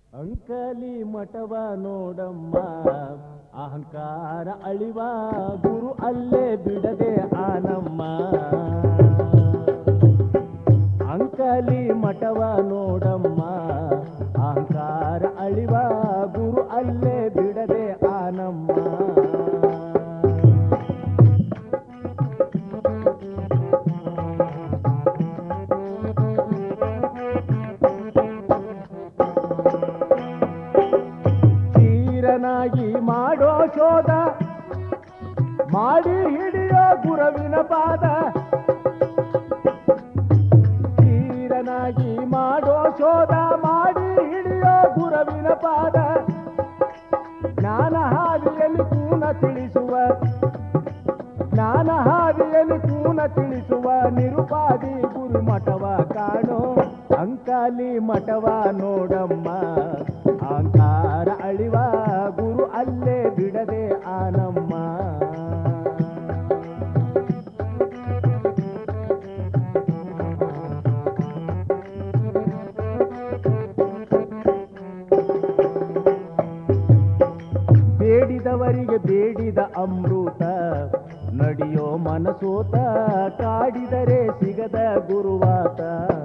ಅಂಕಲಿ ಮಠವ ನೋಡಮ್ಮ ಅಹಂಕಾರ ಅಳಿವ ಗುರು ಅಲ್ಲೇ ಬಿಡದೆ ಆನಮ್ಮ ಅಂಕಲಿ ಮಠವ ನೋಡಮ್ಮ ಅಹಂಕಾರ ಅಳಿವ ಗುರು ಅಲ್ಲೇ ಬಿಡದೆ ಆನಮ್ಮ ತೀರನಾಗಿ ಮಾಡೋ ಶೋಧ ಮಾಡಿ ಹಿಡಿಯೋ ಗುರವಿನ ಪಾದ ತೀರನಾಗಿ ಮಾಡೋ ಶೋಧ ಮಾಡಿ ಹಿಡಿಯೋ ಗುರವಿನ ಪಾದ ಜ್ಞಾನ ಹಾದಿಯಲ್ಲಿ ಕೂನ ತಿಳಿಸುವ ಜ್ಞಾನ ಹಾದಿಯಲ್ಲಿ ಕೂನ ತಿಳಿಸುವ ನಿರುಪಾದಿ ಗುರು ಮಠವ ಕಾಣೋ ಅಂಕಾಲಿ ಮಠವ ನೋಡಮ್ಮ ಅಹಂಕಾರ ಅಳಿವ ಗುರು ಅಲ್ಲೇ ಬಿಡದೆ ಆನಮ್ಮ ಬೇಡಿದವರಿಗೆ ಬೇಡಿದ ಅಮೃತ ನಡೆಯೋ ಮನಸೋತ ಕಾಡಿದರೆ ಸಿಗದ ಗುರುವಾತ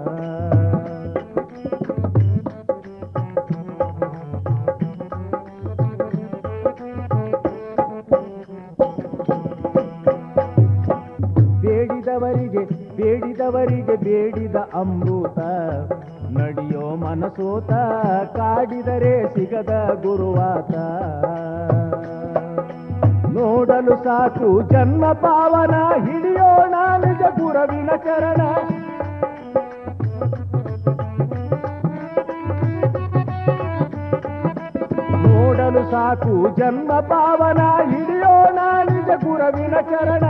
ಬೇಡಿದವರಿಗೆ ಬೇಡಿದವರಿಗೆ ಬೇಡಿದ ಅಮೃತ ನಡೆಯೋ ಮನಸೋತ ಕಾಡಿದರೆ ಸಿಗದ ಗುರುವಾತ ನೋಡಲು ಸಾಕು ಜನ್ಮ ಪಾವನ ಹಿಡಿಯೋಣ ನಿಜ ಗುರವಿನ ಚರಣ ನೋಡಲು ಸಾಕು ಜನ್ಮ ಪಾವನ ಹಿಡಿಯೋಣ ನಿಜ ಗುರವಿನ ಚರಣ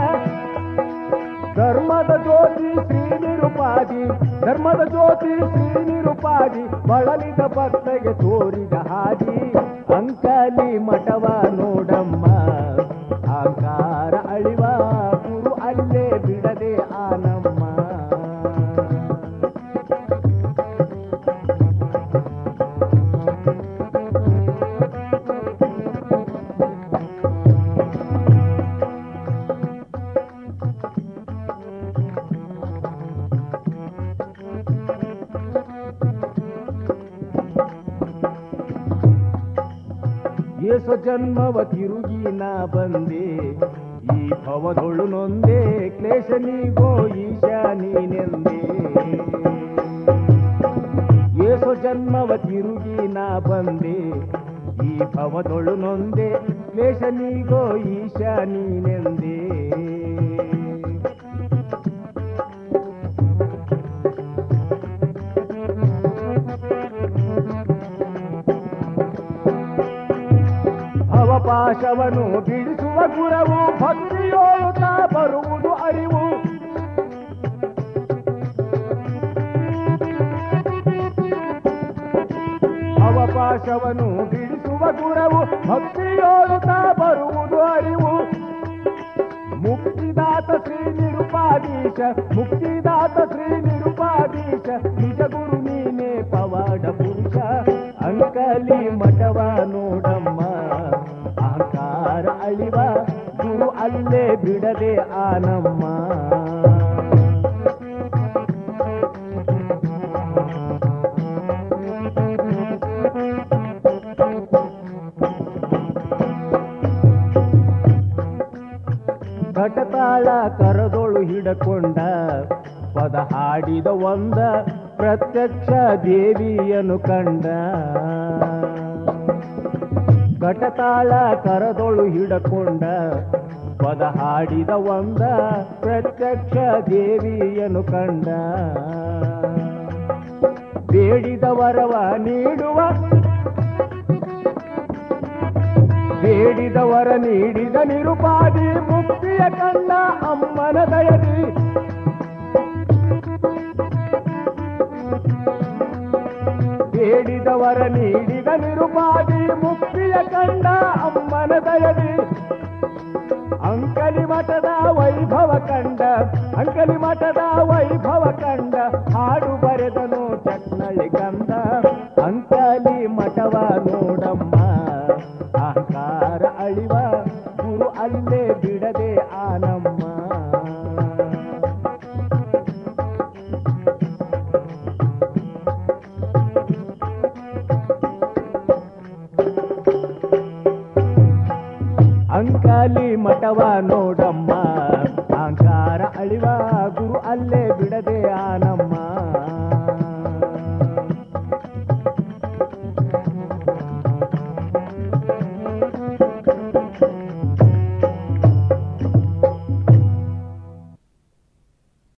ಧರ್ಮದ ಜ್ಯೋತಿ ಶ್ರೀ ನಿರುಪಾದಿ ಧರ್ಮದ ಜ್ಯೋತಿ ಶ್ರೀ ನಿರುಪಾದಿ ಬಳಲಿದ ಭಕ್ತಗೆ ತೋರಿದ ಹಾದಿ ಅಂಕಲಿ ಮಠವ ನೋಡಮ್ಮ ಆಕಾರ ಅಳಿವ ಗುರು ಅಲ್ಲೇ ಬಿಡದೆ ಆನಮ್ಮ ಏಸು ಜನ್ಮವ ತಿರುಗಿ ನಾ ಬಂದೆ ಈ ಭವದೊಳು ನೊಂದೆ ಕ್ಲೇಶ ನೀಗೋ ಈಶ ನೀನೆಂದೆ ಏಸು ಜನ್ಮವ ತಿರುಗಿ ನಾ ಬಂದೆ ಈ ಭವದೊಳು ನೊಂದೆ ಕ್ಲೇಶ ನೀಗೋ ಈಶ ನೀನೆಂದೆ ಭವಪಾಶವನ್ನು ಬಿಡಿಸುವ ಗುರವು ಭಕ್ತಿಯೋಳುತ್ತಾ ಬರುವುದು ಅರಿವು ಅವಕಾಶವನ್ನು ಬಿಡಿಸುವ ಗುರವು ಭಕ್ತಿಯೋಳುತ್ತಾ ಬರುವುದು ಅರಿವು ಮುಕ್ತಿದಾತ ಶ್ರೀ ನಿರುಪಾದೀಶ ಮುಕ್ತಿದಾತ ಶ್ರೀ ನಿರುಪಾದೀಶ ನಿಜ ಗುರು ನೀನೇ ಪವಾಡ ಪುರುಷ ಅಂಕಲಿ ಮಠವ ನೋಡಮ್ಮ ಆಕಾರ ಅಳಿವ ಗುರು ಅಲ್ಲೇ ಬಿಡದೆ ಆನಮ್ಮ ಘಟತಾಳ ಕರದೊಳು ಹಿಡಕೊಂಡ ಪದ ಹಾಡಿದ ಒಂದ ಪ್ರತ್ಯಕ್ಷ ದೇವಿಯನು ಕಂಡ ಘಟತಾಳ ಕರದೊಳು ಹಿಡಕೊಂಡ ಪದ ಹಾಡಿದ ಒಂದ ಪ್ರತ್ಯಕ್ಷ ದೇವಿಯನು ಕಂಡ ಬೇಡಿದ ವರವ ನೀಡುವ ಬೇಡಿದವರ ನೀಡಿದ ನಿರುಪಾದಿ ಮುಕ್ತಿಯ ಕಂಡ ಅಮ್ಮನ ದಯದಿ ಬೇಡಿದವರ ನೀಡಿದ ನಿರುಪಾದಿ ಮುಕ್ತಿಯ ಕಂಡ ಅಮ್ಮನ ದಯದಿ ಅಂಕಲಿ ಮಠದ ವೈಭವ ಕಂಡ ಅಂಕಲಿ ಮಠದ ವೈಭವ ಕಂಡ ಹಾಡು ಬರೆದನು ಚಕ್ನಳಿ ಕಂದ ಅಂಕಲಿ ಅಂಕಾಲಿ ಮಠವ ನೋಡಮ್ಮ ಅಹಂಕಾರ ಅಳಿವ ಗುರು ಅಲ್ಲೇ ಬಿಡದೆ ಆನಮ್ಮ ಅಂಕಾಲಿ ಮಠವ ನೋಡಮ್ಮ